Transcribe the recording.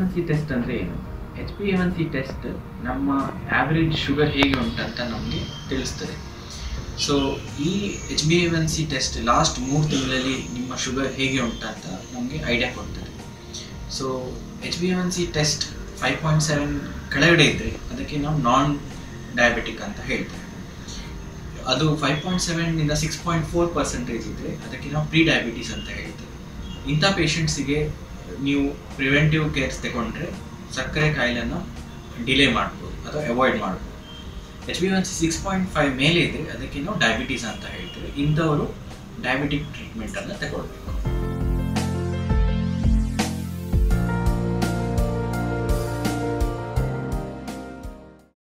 one C test ಅಂದರೆ ಏನು H B A one C test ನಮ್ಮ ಆವ್ರೇಜ್ ಶುಗರ್ ಹೇಗೆ ಉಂಟಂತ ನಮಗೆ ತಿಳಿಸ್ತದೆ ಸೊ ಈ H B A one C test last ಮೂರು ತಿಂಗಳಲ್ಲಿ ನಿಮ್ಮ ಶುಗರ್ ಹೇಗೆ ಉಂಟಂತ ನಮಗೆ ಐಡಿಯಾ ಕೊಡ್ತದೆ so H B A one C test five point seven ಕೆಳಗಡೆ ಇದ್ದರೆ ಅದಕ್ಕೆ ನಾವು ನಾನ್ ಡಯಾಬಿಟಿಕ್ ಅಂತ ಹೇಳ್ತೇವೆ ಅದು ಫೈವ್ ಪಾಯಿಂಟ್ ಸೆವೆನ್ನಿಂದ ಸಿಕ್ಸ್ ಪಾಯಿಂಟ್ ಫೋರ್ ಪರ್ಸೆಂಟೇಜ್ ಇದ್ದರೆ ಅದಕ್ಕೆ ನಾವು ಪ್ರೀ ಡಯಾಬಿಟೀಸ್ ಅಂತ ಹೇಳ್ತೇವೆ ಇಂಥ ಪೇಷಂಟ್ಸಿಗೆ ನೀವು ಪ್ರಿವೆಂಟಿವ್ ಕೇರ್ಸ್ ತಗೊಂಡ್ರೆ ಸಕ್ಕರೆ ಕಾಯಿಲೆನ ಡಿಲೇ ಮಾಡ್ಬೋದು ಅಥವಾ ಅವಾಯ್ಡ್ ಮಾಡ್ಬೋದು H B one C six point five ಮೇಲೆ ಇದ್ದರೆ ಅದಕ್ಕೆ ನಾವು ಡಯಾಬಿಟೀಸ್ ಅಂತ ಹೇಳ್ತೇವೆ ಇಂಥವರು ಡಯಾಬಿಟಿಕ್ ಟ್ರೀಟ್ಮೆಂಟನ್ನು ತಗೊಳ್ಬೇಕು